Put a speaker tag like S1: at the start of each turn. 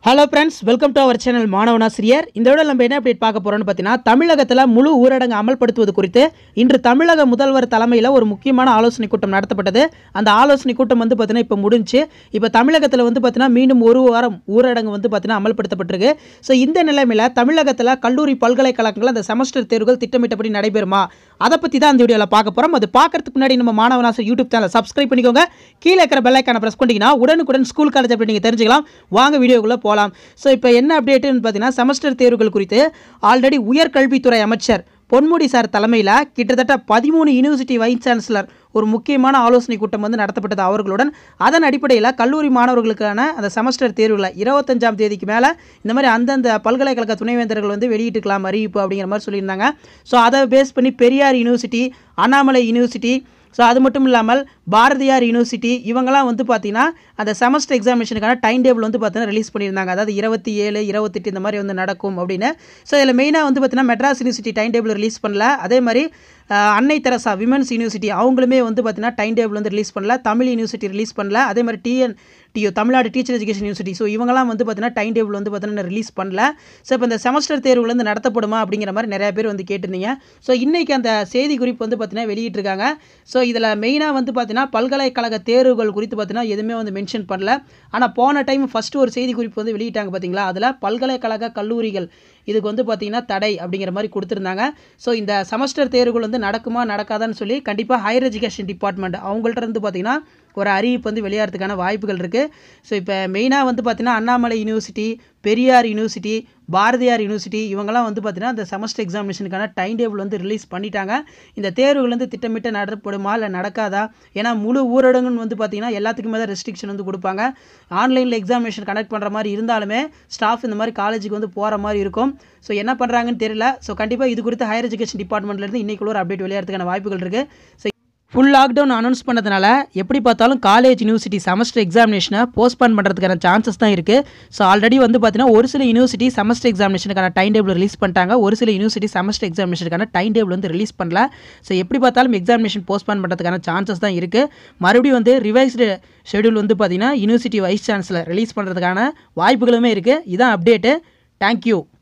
S1: hello friends welcome to our channel மாணவனாசிரியர் இந்த விட நம்ம என்ன அப்டேட் பார்க்க போறோம்னு பார்த்தீங்கன்னா தமிழகத்தில் முழு ஊரடங்கு அமல்படுத்துவது குறித்து இன்று தமிழக முதல்வர் தலைமையில் ஒரு முக்கியமான ஆலோசனை கூட்டம் நடத்தப்பட்டது அந்த ஆலோசனை கூட்டம் வந்து பார்த்தீங்கன்னா இப்போ முடிஞ்சு இப்போ தமிழகத்தில் வந்து பார்த்தீங்கன்னா மீண்டும் ஒரு வாரம் ஊரடங்கு வந்து பார்த்தீங்கன்னா அமல்படுத்தப்பட்டிருக்கு ஸோ இந்த நிலைமையில் தமிழகத்தில் கல்லூரி பல்கலைக்கழகங்கள் அந்த செமஸ்டர் தேர்வுகள் திட்டமிட்டபடி நடைபெறுமா அதை பற்றி தான் அந்த வீடியோவில் பார்க்க போகிறோம் அது பார்க்கறதுக்கு முன்னாடி நம்ம மாணவனாசர் யூடியூப் சேனல் சப்ஸ்கிரைப் பண்ணிக்கோங்க கீழே இருக்கிற பெல்லைக்கான ப்ரெஸ் பண்ணிட்டீங்கன்னா உடனுக்குடன் ஸ்கூல் காலேஜ் அப்படி நீங்கள் தெரிஞ்சுக்கலாம் வாங்க வீடியோக்குள்ளே போகலாம் ஸோ இப்போ என்ன அப்டேட்டுன்னு பார்த்தீங்கன்னா செமஸ்டர் தேர்வுகள் குறித்து ஆல்ரெடி உயர்கல்வித்துறை அமைச்சர் பொன்முடி சார் தலைமையில் கிட்டத்தட்ட பதிமூணு யூனிவர்சிட்டி வைஸ் சான்சலர் ஒரு முக்கியமான ஆலோசனை கூட்டம் வந்து நடத்தப்பட்டது அவர்களுடன் அதன் அடிப்படையில் கல்லூரி மாணவர்களுக்கான அந்த செமஸ்டர் தேர்வுகளை இருபத்தஞ்சாம் தேதிக்கு மேலே இந்த மாதிரி அந்தந்த பல்கலைக்கழக துணைவேந்தர்கள் வந்து வெளியிட்டுக்கலாம் அறிவிப்பு அப்படிங்கிற மாதிரி சொல்லியிருந்தாங்க ஸோ அதை பேஸ் பண்ணி Periyar university Annamalai university so அது மட்டும் இல்லாமல் பாரதியார் யூனிவர்சிட்டி இவங்கெல்லாம் வந்து பார்த்தீங்கன்னா அந்த செமஸ்டர் எக்ஸாமினேஷனுக்கான டைம் டேபிள் வந்து பார்த்தீங்கன்னா ரிலீஸ் பண்ணியிருந்தாங்க அதாவது இருபத்தி ஏழு இருபத்தெட்டு இந்த மாதிரி வந்து நடக்கும் அப்படின்னு ஸோ இதில் மெயினாக வந்து பார்த்தீங்கன்னா Madras university time table release பண்ணல அதே மாதிரி அஹ், அன்னை தெரசா விமன்ஸ் யூனிவர்சிட்டி அவங்களுமே வந்து பார்த்தீங்கன்னா டைம் டேபிள் வந்து ரிலீஸ் பண்ணல தமிழ் யூனிவர்சிட்டி ரிலீஸ் பண்ணல அதே மாதிரி டிஎன் டியூ Tamil Nadu teacher education university so இவங்கலாம் வந்து பார்த்தீங்கன்னா டைம் டேபிள் வந்து பார்த்தீங்கன்னா ரிலீஸ் பண்ணல ஸோ இப்போ இந்த செமஸ்டர் தேர்வுகள் வந்து நடத்தப்படுமா அப்படிங்கிற மாதிரி நிறைய பேர் வந்து கேட்டிருந்தீங்க ஸோ இன்றைக்கி அந்த செய்தி குறிப்பு வந்து பார்த்தீங்கன்னா வெளியிட்டிருக்காங்க ஸோ இதில் மெயினாக வந்து பார்த்தீங்கன்னா பல்கலைக்கழக தேர்வுகள் குறித்து பார்த்தீங்கன்னா எதுவுமே வந்து மென்ஷன் பண்ணல ஆனால் போன டைம் ஃபஸ்ட்டு ஒரு செய்தி குறிப்பு வந்து வெளியிட்டாங்க பார்த்தீங்களா அதில் பல்கலைக்கழக கல்லூரிகள் இதுக்கு வந்து பார்த்தீங்கன்னா தடை அப்படிங்கிற மாதிரி கொடுத்துருந்தாங்க ஸோ இந்த செமஸ்டர் தேர்வுகள் வந்து நடக்குமா நடக்காதான்னு சொல்லி கண்டிப்பாக ஹையர் எஜுகேஷன் டிபார்ட்மெண்ட் அவங்கள்ட்ட இருந்து பார்த்தீங்கன்னா ஒரு அறிவிப்பு வந்து வெளியாகிறதுக்கான வாய்ப்புகள் இருக்குது ஸோ இப்போ மெயினாக வந்து பார்த்தீங்கன்னா Annamalai university Periyar university Bharathiar university இவங்கெல்லாம் வந்து பார்த்தீங்கன்னா இந்த செமஸ்டர் எக்ஸாமினேஷனுக்கான டைம் டேபிள் வந்து ரிலீஸ் பண்ணிட்டாங்க இந்த தேர்வுகள் வந்து திட்டமிட்டு நடத்தப்படுமா இல்லை நடக்காதா ஏன்னா முழு ஊரடங்குன்னு வந்து பார்த்தீங்கன்னா எல்லாத்துக்குமே தான் ரெஸ்ட்ரிக்ஷன் வந்து கொடுப்பாங்க ஆன்லைனில் எக்ஸாமினேஷன் கனெக்ட் பண்ணுற மாதிரி இருந்தாலுமே ஸ்டாஃப் இந்த மாதிரி காலேஜுக்கு வந்து போகிற மாதிரி இருக்கும் ஸோ என்ன பண்ணுறாங்கன்னு தெரியல ஸோ கண்டிப்பாக இது குறித்து ஹையர் எஜுகேஷன் டிபார்ட்மெண்ட்லேருந்து இன்றைக்குள்ள ஒரு அப்டேட் வெளியாகிறதுக்கான வாய்ப்புகள் இருக்குது ஸோ ஃபுல் லாக்டவுன் அனௌன்ஸ் பண்ணதுனால எப்படி பார்த்தாலும் காலேஜ் யூனிவர்சிட்டி செமஸ்டர் எக்ஸாமினேஷனை போஸ்ட்பான் பண்ணுறதுக்கான சான்சஸ் தான் இருக்குது ஸோ ஆல்ரெடி வந்து பார்த்தீங்கன்னா ஒரு சில யூனிவர்சிட்டி செமஸ்டர் எக்ஸாமினேஷனுக்கான டைம் டேபிள் ரிலீஸ் பண்ணிட்டாங்க ஒரு சில யூனிவர்சிட்டி செமஸ்டர் எக்ஸாமினேஷனுக்கான டைம் டேபிள் வந்து ரிலீஸ் பண்ணல ஸோ எப்படி பார்த்தாலும் எக்ஸாமினேஷன் போஸ்ட்பான் பண்ணுறதுக்கான சான்சஸ் தான் இருக்குது மறுபடியும் வந்து ரிவைஸ்டு ஷெடியூல் வந்து பார்த்தீங்கன்னா யூனிவர்சிட்டி வைஸ் சான்சலர் ரிலீஸ் பண்ணுறதுக்கான வாய்ப்புகளுமே இருக்குது இதான் அப்டேட்டு தேங்க்யூ